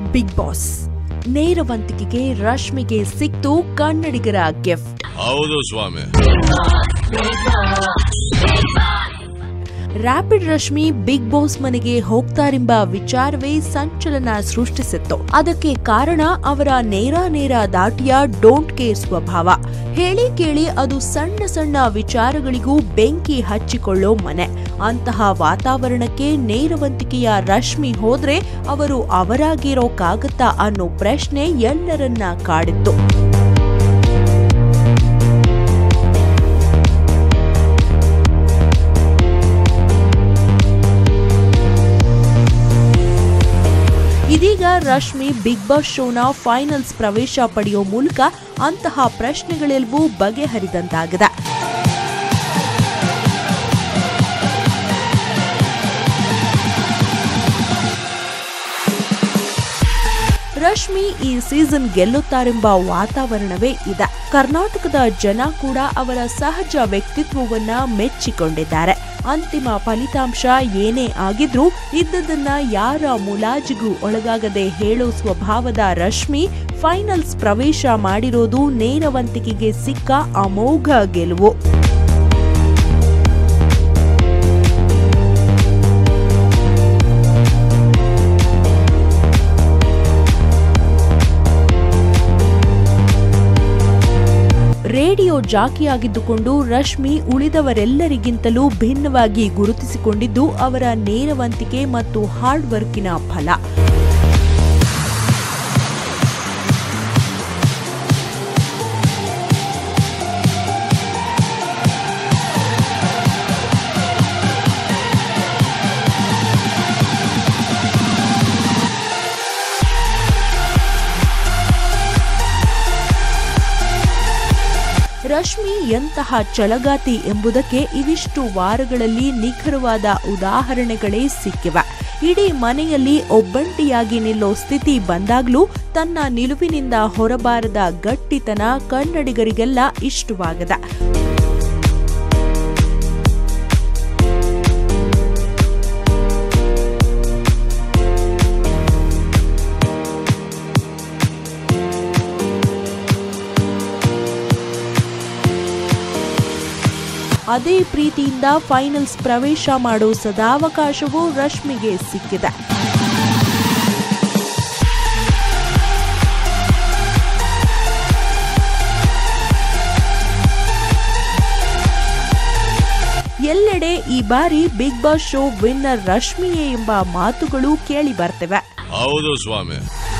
big boss ನೇರವಂತಿಕೆಗೆ ರಶ್ಮಿಗೆ ಸಿಕ್ತು ಕನ್ನಡಿಗರ gift ಹೌದು ಸ್ವಾಮಿ ರ್ಯಾಪಿಡ್ ರಶ್ಮಿ ಬಿಗ್ ಬಾಸ್ ಮನೆಗೆ ಹೋಗ್ತಾರೆಂಬ ವಿಚಾರವೇ ಸಂಚಲನ ಸೃಷ್ಟಿಸಿತ್ತು ಅದಕ್ಕೆ ಕಾರಣ ಅವರ ನೇರ ನೇರ ದಾಟಿಯ ಡೋಂಟ್ ಕೇರ್ ಸ್ವಭಾವ ಹೇಳಿ ಕೇಳಿ ಅದು ಸಣ್ಣ ಸಣ್ಣ ವಿಚಾರಗಳಿಗೂ ಬೆಂಕಿ ಹಚ್ಚಿಕೊಳ್ಳೋ ಮನೆ ಅಂತಹ ವಾತಾವರಣಕ್ಕೆ ನೇರವಂತಿಕೆಯ ರಶ್ಮಿ ಹೋದ್ರೆ ಅವರು ಅವರಾಗಿರೋಕ್ಕಾಗತ್ತಾ ಅನ್ನೋ ಪ್ರಶ್ನೆ ಎಲ್ಲರನ್ನ ಕಾಡಿತ್ತು ಇದೀಗ ರಶ್ಮಿ ಬಿಗ್ ಬಾಸ್ ಶೋನ ಫೈನಲ್ಸ್ ಪ್ರವೇಶ ಪಡೆಯೋ ಮೂಲಕ ಅಂತಹ ಪ್ರಶ್ನೆಗಳೆಲ್ಲವೂ ಬಗೆಹರಿದಂತಾಗಿದೆ ರಶ್ಮಿ ಈ ಸೀಸನ್ ಗೆಲ್ಲುತ್ತಾರೆಂಬ ವಾತಾವರಣವೇ ಇದೆ ಕರ್ನಾಟಕದ ಜನ ಕೂಡ ಅವರ ಸಹಜ ವ್ಯಕ್ತಿತ್ವವನ್ನ ಮೆಚ್ಚಿಕೊಂಡಿದ್ದಾರೆ ಅಂತಿಮ ಫಲಿತಾಂಶ ಏನೇ ಆಗಿದ್ರೂ ಇದ್ದದನ್ನ ಯಾರ ಮುಲಾಜಿಗೂ ಒಳಗಾಗದೆ ಹೇಳೋ ಸ್ವಭಾವದ ರಶ್ಮಿ ಫೈನಲ್ಸ್ ಪ್ರವೇಶ ಮಾಡಿರೋದು ನೇರವಂತಿಕೆಗೆ ಸಿಕ್ಕ ಅಮೋಘ ಗೆಲುವು ರೇಡಿಯೋ ಜಾಕಿಯಾಗಿದ್ದುಕೊಂಡು ರಶ್ಮಿ ಉಳಿದವರೆಲ್ಲರಿಗಿಂತಲೂ ಭಿನ್ನವಾಗಿ ಗುರುತಿಸಿಕೊಂಡಿದ್ದು ಅವರ ನೇರವಂತಿಕೆ ಮತ್ತು ಹಾರ್ಡ್ ವರ್ಕಿನ ಫಲ ರಶ್ಮಿ ಎಂತಹ ಛಲಗಾತಿ ಎಂಬುದಕ್ಕೆ ಇವಿಷ್ಟು ವಾರಗಳಲ್ಲಿ ನಿಖರವಾದ ಉದಾಹರಣೆಗಳೇ ಸಿಕ್ಕಿವೆ ಇಡೀ ಮನೆಯಲ್ಲಿ ಒಬ್ಬಂಟಿಯಾಗಿ ನಿಲ್ಲೋ ಸ್ಥಿತಿ ಬಂದಾಗ್ಲೂ ತನ್ನ ನಿಲುವಿನಿಂದ ಹೊರಬಾರದ ಗಟ್ಟಿತನ ಕನ್ನಡಿಗರಿಗೆಲ್ಲ ಇಷ್ಟವಾಗದ ಅದೇ ಪ್ರೀತಿಯಿಂದ ಫೈನಲ್ಸ್ ಪ್ರವೇಶ ಮಾಡೋ ಸದಾವಕಾಶವೂ ರಶ್ಮಿಗೆ ಸಿಕ್ಕಿದೆ ಎಲ್ಲೆಡೆ ಈ ಬಾರಿ ಬಿಗ್ ಬಾಸ್ ಶೋ ವಿನ್ನರ್ ರಶ್ಮಿಯೇ ಎಂಬ ಮಾತುಗಳು ಕೇಳಿ ಬರ್ತಿವೆ ಹೌದು ಸ್ವಾಮಿ